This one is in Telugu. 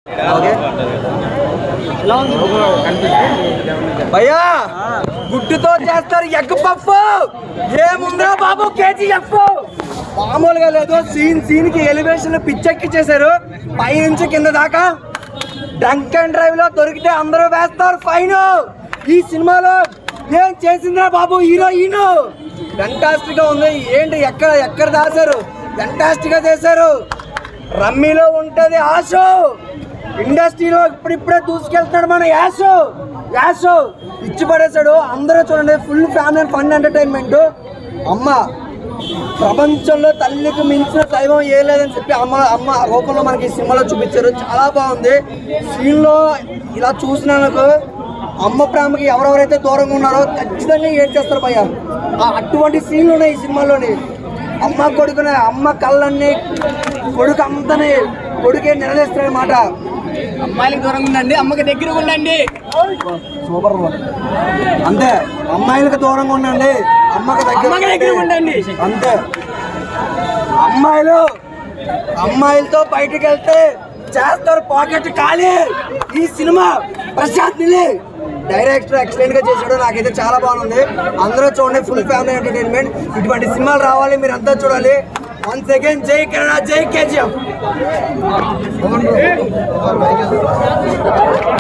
భయ్యా గుడ్డుతో చేస్తారు ఎగ్ పఫ్ ఏముందా బాబు కేజీఎఫ్ మామూలుగా లేదు సీన్ సీన్ కి ఎలివేషన్ పిచ్చెక్కిచ్చేశారు పై నుంచి కింద దాకా డ్రంక్ అండ్ డ్రైవ్ లో దొరికితే అందరూ వేస్తారు ఫైన్ ఈ సినిమాలో ఏం చేసిందిరా బాబు హీరోయిన్ ఫెంటాస్టిక్ గా ఉంది ఏంటి ఎక్కడ ఎక్కడ దాశారు ఫెంటాస్టిక్ గా చేశారు రమ్మీలో ఉంటది ఆశు ఇండస్ట్రీలో ఇప్పుడిప్పుడే దూసుకెళ్తున్నాడు మన యాసు యాసు ఇచ్చి పడేశాడు అందరూ చూడండి full family and fun entertainment అమ్మ ప్రపంచంలో తల్లికి మించిన దైవం ఏ లేదని చెప్పి అమ్మ అమ్మ రూపంలో మనకి ఈ సినిమాలో చూపించారు చాలా బాగుంది సీన్లో ఇలా చూసినందుకు అమ్మ ప్రేమకి ఎవరెవరైతే దూరంగా ఉన్నారో ఖచ్చితంగా ఏడ్ చేస్తారు భయ్య ఆ అటువంటి సీన్లు ఉన్నాయి ఈ సినిమాలోని అమ్మ కొడుకునే అమ్మ కళ్ళన్నీ కొడుకు అంతనే కొడుకే నిలదీస్తారనమాట అమ్మాయిలకు దూరంగా ఉండండి అమ్మకి దగ్గరగా ఉండండి సూపర్ అంతే అమ్మాయిలకు దూరంగా ఉండండి అమ్మకి దగ్గర అమ్మకి దగ్గరగా ఉండండి. అంతే అమ్మాయిలు అమ్మాయిలతో బయటికి వెళ్తే చేస్తారు పాకెట్ ఖాళీ ఈ cinema Prashanth Neel director excellent గా చేశాడు నాకైతే చాలా బాగుంది అందరూ చూడండి ఫుల్ ఫ్యామిలీ ఎంటర్టైన్మెంట్ ఇటువంటి సినిమాలు రావాలి మీరు అంతా చూడాలి వన్స్ అగైన్ జై కన్నడ జై కేజీఎఫ్